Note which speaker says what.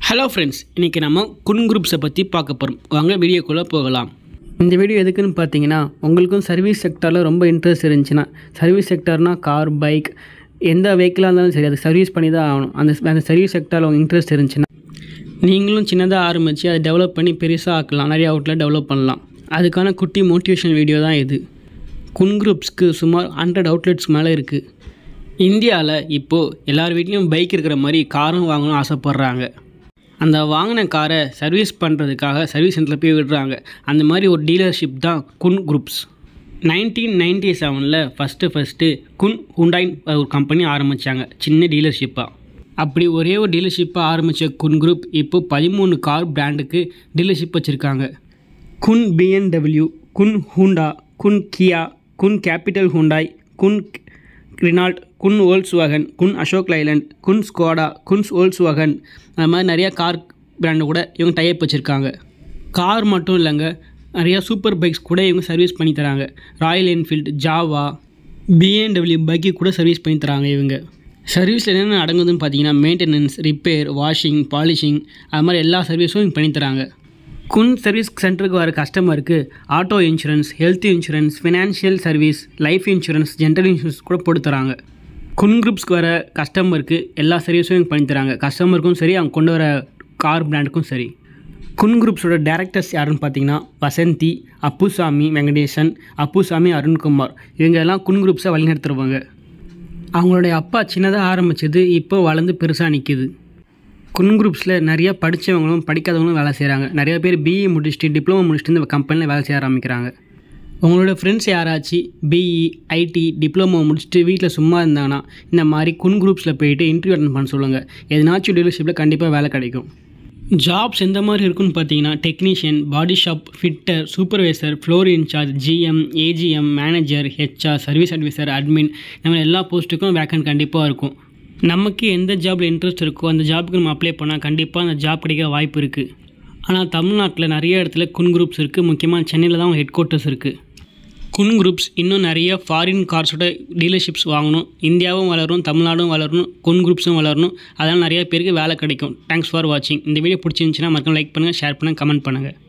Speaker 1: hello friends இன்றைக்கி நம்ம குன் குரூப்ஸை பற்றி பார்க்க போகிறோம் வாங்க வீடியோக்குள்ளே போகலாம் இந்த வீடியோ எதுக்குன்னு பார்த்தீங்கன்னா உங்களுக்கும் சர்வீஸ் செக்டரில் ரொம்ப இன்ட்ரெஸ்ட் இருந்துச்சுன்னா சர்வீஸ் செக்டர்னால் கார் பைக் எந்த வெஹிக்கிளாக இருந்தாலும் சரி அது சர்வீஸ் பண்ணி தான் ஆகணும் அந்த அந்த சர்வீஸ் செக்டரில் உங்களுக்கு இன்ட்ரெஸ்ட் இருந்துச்சுன்னா நீங்களும் சின்னதாக ஆரம்பித்து அதை டெவலப் பண்ணி பெருசாக ஆக்கலாம் நிறைய அவுட்டில் டெவலப் பண்ணலாம் அதுக்கான குட்டி மோட்டிவேஷன் வீடியோ தான் இது குன் குரூப்ஸ்க்கு சுமார் ஹண்ட்ரட் அவுட்லெட்ஸ் மேலே இருக்குது இந்தியாவில் இப்போது எல்லார் வீட்லேயும் பைக் இருக்கிற மாதிரி காரும் வாங்கணும்னு ஆசைப்பட்றாங்க அந்த வாங்கின காரை சர்வீஸ் பண்ணுறதுக்காக சர்வீஸ் சென்டரில் போய் விடுறாங்க அந்த மாதிரி ஒரு டீலர்ஷிப் தான் குன் குரூப்ஸ் நைன்டீன் நைன்டி செவனில் ஃபஸ்ட்டு ஃபஸ்ட்டு குன் ஹுண்டாயின் ஒரு கம்பெனி ஆரம்பித்தாங்க சின்ன டீலர்ஷிப்பாக அப்படி ஒரே ஒரு டீலர்ஷிப்பாக ஆரம்பித்த குன் குரூப் இப்போ பதிமூணு கார் பிராண்டுக்கு டீலர்ஷிப் வச்சுருக்காங்க குன் பிஎன்டபிள்யூ குன் ஹூண்டா குன் கியா குன் கேபிட்டல் ஹூண்டாய் குன் ரினால்ட் குன் ஓல்ஸ் வாகன் குன் அசோக் லைலண்ட் குன் ஸ்கோடா குன்ஸ் ஓல்ஸ் வாகன் அது மாதிரி நிறையா கார் பிராண்டு கூட இவங்க டைப் வச்சுருக்காங்க கார் மட்டும் இல்லைங்க நிறையா சூப்பர் பைக்ஸ் கூட இவங்க சர்வீஸ் பண்ணி தராங்க Royal Enfield Jawa BMW bike கூட சர்வீஸ் பண்ணி தராங்க இவங்க சர்வீஸில் என்னென்ன அடங்குதுன்னு பார்த்தீங்கன்னா மெயின்டெனன்ஸ் ரிப்பேர் வாஷிங் பாலிஷிங் அது மாதிரி எல்லா சர்வீஸும் இவங்க பண்ணி தராங்க குன் சர்வீஸ் சென்டருக்கு வர கஸ்டமருக்கு auto insurance health insurance financial service life insurance general insurance கூட போட்டு தராங்க குன் குரூப்ஸ்க்கு வர கஸ்டமருக்கு எல்லா சர்வீஸும் இவங்க பண்ணி தராங்க கஸ்டமருக்கும் சரி அவங்க கொண்டு வர கார் பிராண்டுக்கும் சரி குன் குரூப்ஸோட டேரக்டர்ஸ் யாருன்னு பார்த்தீங்கன்னா வசந்தி அப்புசாமி வெங்கடேசன் அப்புசாமி அருண்குமார் இவங்க எல்லாம் குன் குரூப்ஸை வழிநடத்துருவாங்க அவங்களுடைய அப்பா சின்னதாக ஆரம்பித்தது இப்போ வளர்ந்து பெருசாக நிற்கிது குன் குரூப்ஸில் நிறைய படித்தவங்களும் படிக்காதவங்களும் வேலை செய்கிறாங்க நிறைய பேர் பிஇ முடிச்சுட்டு டிப்ளமோ முடிச்சுட்டு இந்த கம்பெனியில் வேலை செய்ய ஆரம்பிக்கிறாங்க உங்களோட ஃப்ரெண்ட்ஸ் யாராச்சும் பிஇ ஐடி டிப்ளமோ முடிச்சுட்டு வீட்டில் சும்மா இருந்தாங்கன்னா இந்த மாதிரி குன் குரூப்ஸில் போயிட்டு இன்டர்வியூ அட்டன் பண்ண சொல்லுங்கள் எதனாச்சும் டீலர்ஷிப்பில் கண்டிப்பாக வேலை கிடைக்கும் ஜாப்ஸ் எந்த மாதிரி இருக்குன்னு பார்த்தீங்கன்னா technician body shop fitter supervisor floor in charge GM AGM manager HR service advisor admin இந்த மாதிரி எல்லா போஸ்ட்டுக்கும் வேக்கன்ட் கண்டிப்பாக இருக்கும் நமக்கு எந்த ஜாபில் இன்ட்ரெஸ்ட் இருக்கோ அந்த ஜாப்புக்கு நம்ம அப்ளை பண்ணால் கண்டிப்பாக அந்த ஜாப் கிடைக்க வாய்ப்பு இருக்குது ஆனால் தமிழ்நாட்டில் நிறைய இடத்துல குன் குரூப்ஸ் இருக்குது முக்கியமாக சென்னையில் தான் ஹெட் குவார்ட்டர்ஸ் இருக்குது குன் குரூப்ஸ் இன்னும் நிறைய ஃபாரின் கார்ஸோட டீலர்ஷிப்ஸ் வாங்கணும் இந்தியாவும் வளரும் தமிழ்நாடும் வளரணும் குன் குரூப்ஸும் வளரணும் அதனால் நிறைய பேருக்கு வேலை கிடைக்கும் தேங்க்ஸ் ஃபார் வாட்சிங் இந்த வீடியோ பிடிச்சிருந்துச்சின்னா மறக்காம லைக் பண்ணுங்கள் ஷேர் பண்ணுங்கள் கமெண்ட் பண்ணுங்கள்